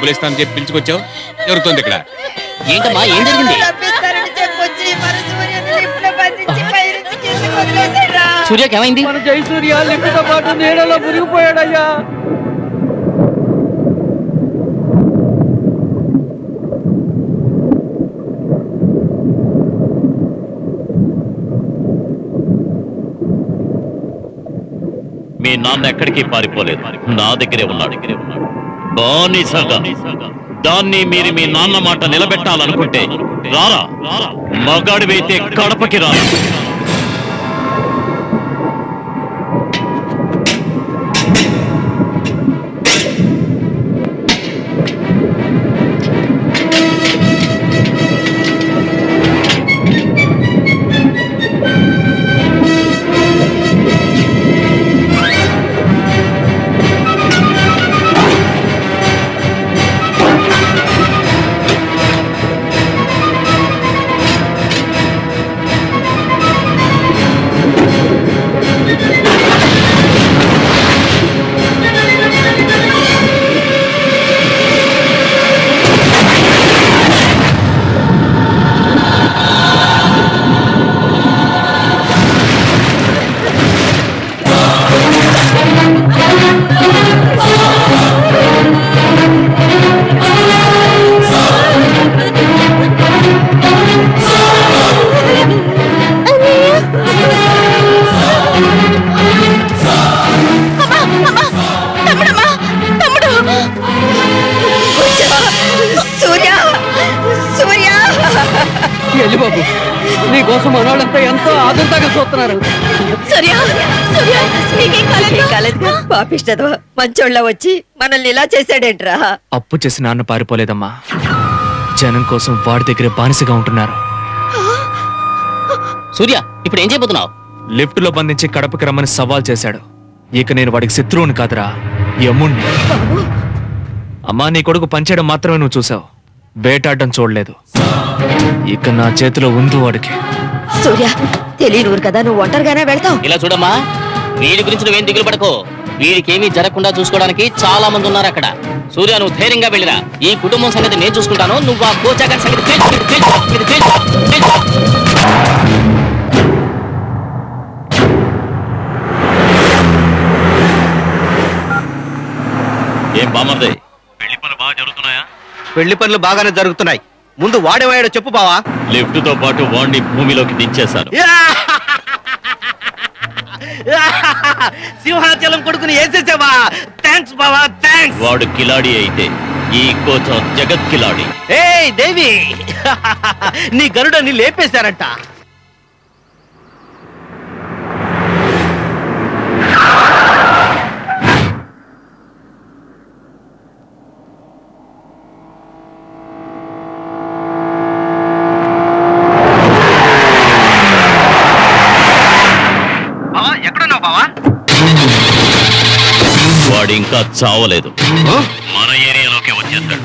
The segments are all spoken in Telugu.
డబ్బులు ఇస్తానని చెప్పి పిలుచుకొచ్చావు జరుగుతుంది ఇక్కడ ఏంటమ్మా ఏం జరిగింది తప్పిస్తారని చెప్పొచ్చి మన సూర్యుని లిఫ్ట్లో బంధించి పైనుంచి కిందకి వదిలేశారా? సూర్యకి ఏమైంది మన జయసూర్య లిఫ్ట్తో పాటు నీడలో మునిగిపోయాడయ్యా మీ నాన్న ఎక్కడికి పారిపోలేదు నా దగ్గరే ఉన్నాడు బానిసగా దాన్ని మీరు మీ నాన్న మాట నిలబెట్టాలనుకుంటే రారా మగాడివైతే కడపకి రారా తమ్ముడమ్మా, తమ్ముడు. వచ్చావా? సూర్య సూర్య ఎల్లి బాబు నీ కోసం మనోళ్ళంతా ఎంతో ఆదుర్దాగా చూస్తున్నారు సూర్య సూర్య నీకేం కాలేదు కాలేదు పాపిష్టదో మంచోళ్ళ వచ్చి మనల్ని ఇలా చేశాడేంట్రా అప్పు చేసి నాన్న పారిపోలేదమ్మా జనం కోసం వాడి దగ్గరే బానిసగా ఉంటున్నారు సూర్య ఇప్పుడు ఏం చేయబోతున్నావు లిఫ్ట్ లో బంధించి కడపకి రమ్మని సవాల్ చేశాడు ఇక నేను వాడికి శత్రువుని కాదురా యముణ్ణి అమ్మా నీ కొడుకు పంచేయడం మాత్రమే నువ్వు చూసావు వేటాడడం చూడలేదు ఇక నా చేతిలో ఉంది వాడికి సూర్య తెలియనూరు కదా నువ్వు ఒంటరిగానే వెళ్తావు ఇలా చూడమ్మా వీడి గురించి నువ్వేం దిగులు పడకో వీడికేమీ జరగకుండా చూసుకోవడానికి చాలా మంది ఉన్నారు అక్కడ సూర్య నువ్వు ధైర్యంగా వెళ్ళిరా ఈ కుటుంబం సంగతి నేను చూసుకుంటాను నువ్వు ఆ కోచాగర్ సంగతి తేల్చు, తేల్చు, ఇది తేల్చు, తేల్చు. ఏం బామర్దే పెళ్లి పనులు బాగా జరుగుతున్నాయా పెళ్లి పనులు బాగానే జరుగుతున్నాయి ముందు వాడేవాడో చెప్పు బావా లిఫ్ట్ తో పాటు వాణ్ణి భూమిలోకి దించేశాను సింహాచలం కొడుకుని వేసేసావా థ్యాంక్స్ బావా థ్యాంక్స్ వాడు కిలాడి అయితే ఈ కోచం జగత్ కిలాడి ఏయ్ దేవి నీ గరుడని లేపేశారంట బావా ఎక్కడున్నావు బావా వాడు ఇంకా చావలేదు మన ఏరియాలోకి వచ్చేస్తాడు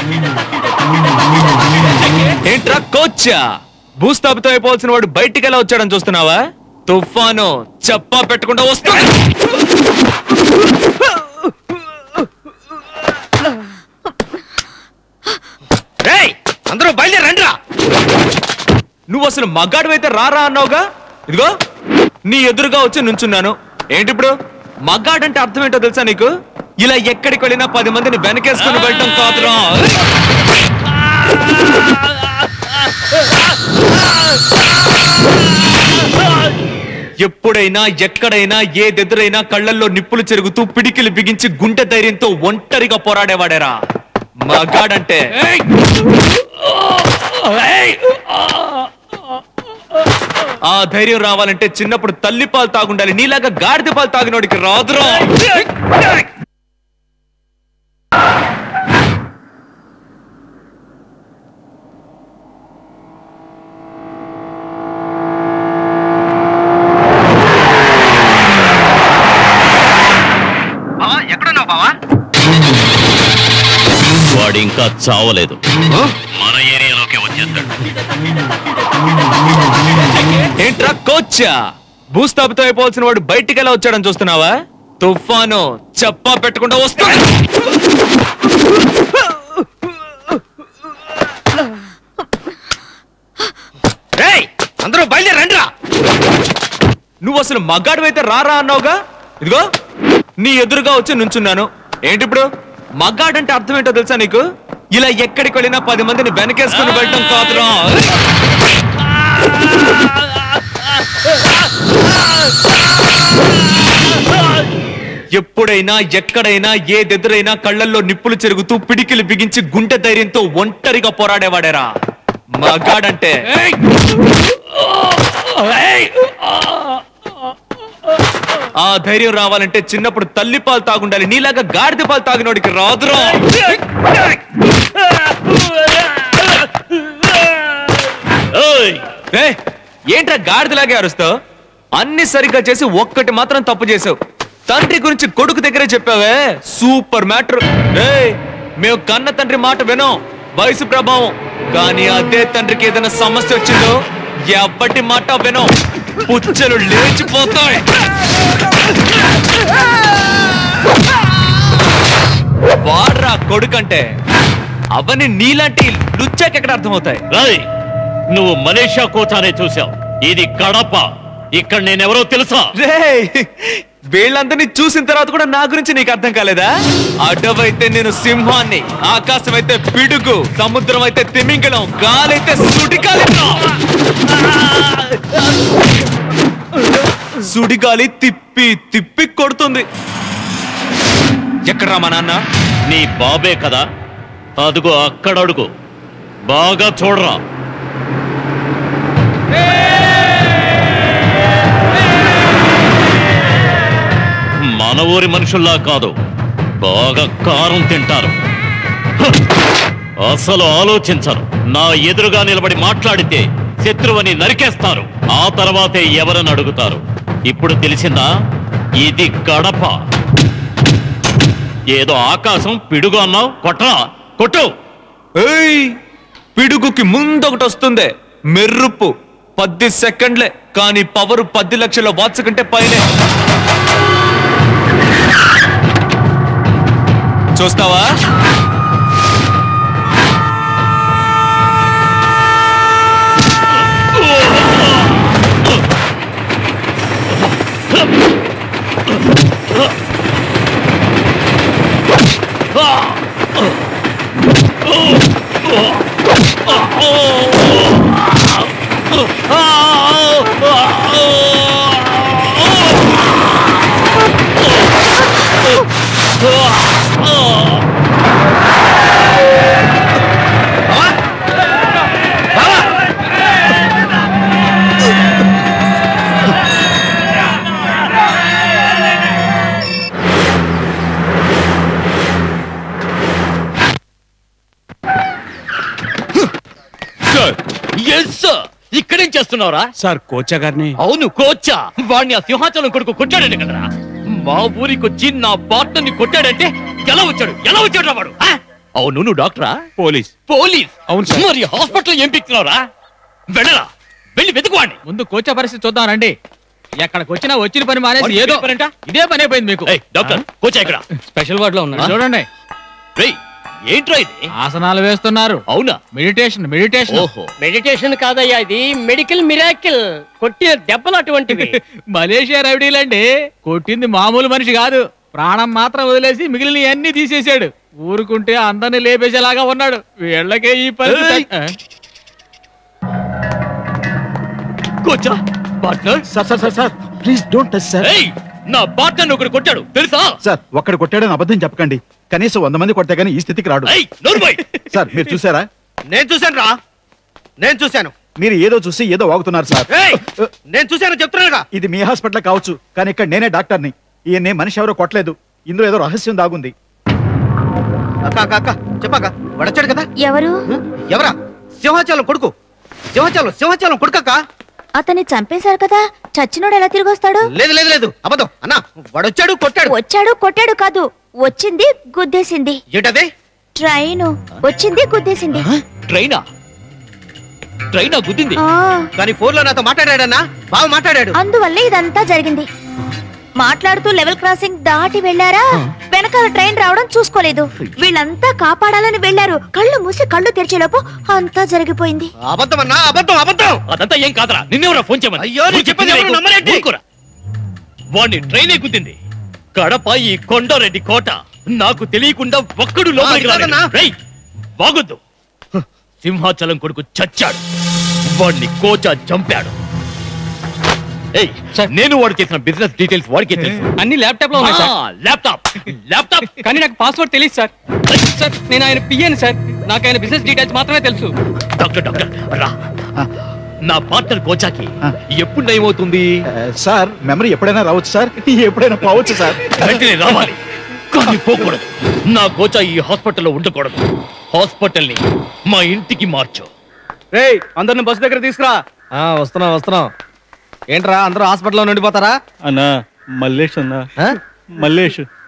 ఏంట్రా కోచ్చా భూస్థాపితం అయిపోవాల్సిన వాడు బయటికి ఎలా వచ్చాడని చూస్తున్నావా తుఫాను చెప్పా పెట్టకుండా వస్తా రేయ్ అందరూ బయలుదేరి రండిరా నువ్వు అసలు మగాడివైతే రారా అన్నావుగా ఇదిగో నీ ఎదురుగా వచ్చి నుంచున్నాను ఏంటి ఇప్పుడు మగాడంటే అర్థం ఏంటో తెలుసా నీకు ఇలా ఎక్కడికి వెళ్ళినా పది మందిని వెనకేసుకుని వెళ్ళటం కాదురా ఎప్పుడైనా ఎక్కడైనా ఏదెదురైనా కళ్ళల్లో నిప్పులు చెరుగుతూ పిడికిలు బిగించి గుండె ధైర్యంతో ఒంటరిగా పోరాడేవాడేరా మగాడంటే ఆ ధైర్యం రావాలంటే చిన్నప్పుడు తల్లి పాలు తాగుండాలి నీలాగా గాడిద పాలు తాగినోడికి రాదురా బావా ఎక్కడున్నావు బావా వాడు ఇంకా చావలేదు మన ఏరియాలోకి వచ్చేస్తాడు ఏంట్రా కోచ్చా భూస్థాపితం అయిపోవాల్సిన వాడు బయటికి ఎలా వచ్చాడని చూస్తున్నావా తుఫాను చెప్పా పెట్టకుండా వస్తా అందరూ బయలుదేరి రండి రా నువ్వు అసలు మగాడివైతే రారా అన్నావుగా ఇదిగో నీ ఎదురుగా వచ్చి నుంచున్నాను ఏంటి ఇప్పుడు మగాడంటే అర్థం ఏంటో తెలుసా నీకు ఇలా ఎక్కడికి వెళ్ళినా పది మందిని వెనకేసుకుని వెళ్ళటం కాదురా ఎప్పుడైనా ఎక్కడైనా ఏదెదురైనా కళ్ళల్లో నిప్పులు చెరుగుతూ పిడికిలు బిగించి గుండె ధైర్యంతో ఒంటరిగా పోరాడేవాడేరా మగాడంటే ఆ ధైర్యం రావాలంటే చిన్నప్పుడు తల్లి పాలు తాగుండాలి నీలాగా గాడిద పాలు తాగినోడికి రాదురా ఏయ్, ఏంట్రా గాడిదలాగే అరుస్తావు అన్ని సరిగ్గా చేసి ఒక్కటి మాత్రం తప్పు చేసావు తండ్రి గురించి కొడుకు దగ్గరే చెప్పావే సూపర్ మ్యాటర్ ఏయ్ మేము కన్న తండ్రి మాట వినం వయసు ప్రభావం కానీ అదే తండ్రికి ఏదైనా సమస్య వచ్చిందో ఎవ్వటి మాట వినం పుచ్చలు లేచిపోతాయి వాడ్రా కొడుకంటే అవన్నీ నీలాంటి లుచ్చాకెక్కడ అర్థమవుతాయి రాయ్ నువ్వు మలేషియా కోచానే చూసావు ఇది కడప ఇక్కడ నేనెవరో తెలుసా రేయ్ వీళ్ళందరినీ చూసిన తర్వాత కూడా నా గురించి నీకు అర్థం కాలేదా అడవైతే నేను సింహాన్ని ఆకాశం అయితే పిడుగు సముద్రం అయితే తిమింగళం గాలైతే సుడిగాలి సుడిగాలి తిప్పి తిప్పి కొడుతుంది ఎక్కడ్రా మా నాన్న నీ బాబే కదా అదుగో అక్కడ అడుగు బాగా చూడరా మన ఊరి మనుషుల్లా కాదు బాగా కారం తింటారు హ! అసలు ఆలోచించరు నా ఎదురుగా నిలబడి మాట్లాడితే శత్రువని నరికేస్తారు ఆ తర్వాతే ఎవరని అడుగుతారు ఇప్పుడు తెలిసిందా ఇది గడప ఏదో ఆకాశం పిడుగు అన్నావు కొట్రా కొట్టు ఏయ్ పిడుగుకి ముందొకటి వస్తుంది మెర్రుపు పది సెకండ్లే కానీ పవర్ పది లక్షల వాట్స్ కంటే పైనే చూస్తావా ఎస్ ఇక్కడేం చేస్తున్నావురా సార్ కోచా గారిని అవును కోచ్చా వాడిని ఆ సింహాచలం కొడుకు కొట్టాడండి కదరా మా ఊరికి వచ్చి నా పార్ట్నర్ని కొట్టాడంటే ఎలా వచ్చాడు ఎలా వచ్చాడు వాడు ఆ? అవును నువ్వు డాక్టరా పోలీస్ పోలీస్ అవును సార్. మరి హాస్పిటల్ ఏం పిక్తున్నావురా వెళ్ళరా వెళ్ళి వెతుకువాడిని ముందు కోచ పరిస్థితి చూద్దాం రండి ఎక్కడికి వచ్చినా వచ్చిన పని మానేసి వాడికి ఏదో పనేంట? ఇదే పని అయిపోయింది మీకు ఏయ్, డాక్టర్ కోచా ఇక్కడ స్పెషల్ వార్డ్ లో ఉన్నా చూడండి రేయ్ ఏంట్రా ఇది ఆసనాలు వేస్తున్నారు అవునా మెడిటేషన్ మెడిటేషన్ ఓహో మెడిటేషన్ కాదయ్యా ఇది మెడికల్ మిరాకిల్ కొట్టిన దెబ్బలు అటువంటివి మలేషియా రవిడీలండి కొట్టింది మామూలు మనిషి కాదు ప్రాణం మాత్రం వదిలేసి మిగిలిన అన్ని తీసేశాడు ఊరుకుంటే అందరిని లేపేసేలాగా ఉన్నాడు వీళ్ళకే ఈ పరిస్థితి ఆ? కోచా partner sir sir sir sir please don't touch sir ఏయ్ నా పార్ట్నర్ ఒకడు కొట్టాడు తెలుసా సార్ ఒక్కడు కొట్టాడని అబద్ధం చెప్పకండి కనీసం వంద మంది కొడితే గానీ ఈ స్థితికి రాడు ఏయ్ నోర్మై సార్ మీరు చూసారా నేను చూశాను రా నేను చూశాను మీరు ఏదో చూసి ఏదో వాగుతున్నారు సార్ ఏయ్! నేను చూశాను చెప్తున్నానుగా ఇది మీ హాస్పిటల్ కావచ్చు కానీ ఇక్కడ నేనే డాక్టర్ని ఈయన్ని మనిషి ఎవరో కొట్టలేదు ఇందులో ఏదో రహస్యం దాగుంది అక్క అక్క అక్క చెప్పాక వడచాడు కదా ఎవరు ఎవరా సింహాచలం కొడుకు సింహాచలం సింహాచలం కొడుకక్క అతన్ని చంపేశారు కదా చచ్చినోడు ఎలా తిరిగి వస్తాడు లేదు లేదు లేదు అబద్ధం అన్నా వాడొచ్చాడు కొట్టాడు వచ్చాడు కొట్టాడు కాదు వచ్చింది గుద్దేసింది ఏంటది ట్రైన్ వచ్చింది గుద్దేసింది ట్రైనా ట్రైనా గుద్దింది ఆ కానీ ఫోన్ లో నాతో మాట్లాడాడన్నా బాగా మాట్లాడాడు అందువల్లే ఇదంతా జరిగింది మాట్లాడుతూ లెవెల్ క్రాసింగ్ దాటి వెళ్ళారా వెనకాల ట్రైన్ రావడం చూసుకోలేదు వీళ్ళంతా కాపాడాలని వెళ్ళారు కళ్ళు మూసి కళ్ళు తెరిచేలోపు అంతా జరిగిపోయింది అబద్ధం అన్నా అబద్ధం అబద్ధం అదంతా ఏం కాదురా నిన్నెవరా ఫోన్ చేయమని అయ్యో, నేను చెప్పేది ఎవరు నమ్మరేంటి? ఊరుకోరా. వాణ్ణి ట్రైన్ ఎక్కుతుంది కడప ఈ కొండారెడ్డి కోట నాకు తెలియకుండా ఒక్కడు లోపలికి ఆ, రాలేడు. కాదన్నా. రేయ్, బాగొద్దు హ, సింహాచలం కొడుకు చచ్చాడు వాడిని కోచా చంపాడు ఏయ్ నేను వాడు చేసిన బిజినెస్ డీటెయిల్స్ వాడికే తెలుసు అన్ని ల్యాప్టాప్ లో ఉన్నాయి సార్ ఆ, ల్యాప్టాప్ ల్యాప్టాప్ కానీ నాకు పాస్వర్డ్ తెలియదు సార్ సార్ నేను ఆయన పియ్యను సార్ నాకు ఆయన బిజినెస్ డీటెయిల్స్ మాత్రమే తెలుసు డాక్టర్ డాక్టర్ రా నా పార్ట్నర్ కోచాకి ఎప్పుడు నయమవుతుంది సార్ మెమరీ ఎప్పుడైనా రావచ్చు సార్ ఎప్పుడైనా పోవచ్చు సార్ వెంటనే రావాలి కానీ పోకూడదు నా కోచా ఈ హాస్పిటల్లో ఉండకూడదు హాస్పిటల్ ని మా ఇంటికి మార్చు రేయ్ అందరిని బస్సు దగ్గర తీసుకురా వస్తున్నాం వస్తున్నాం ఏంట్రా అందరూ హాస్పిటల్లో నుండిపోతారా అన్నా మల్లేష్ అన్నా ఆ? మల్లేష్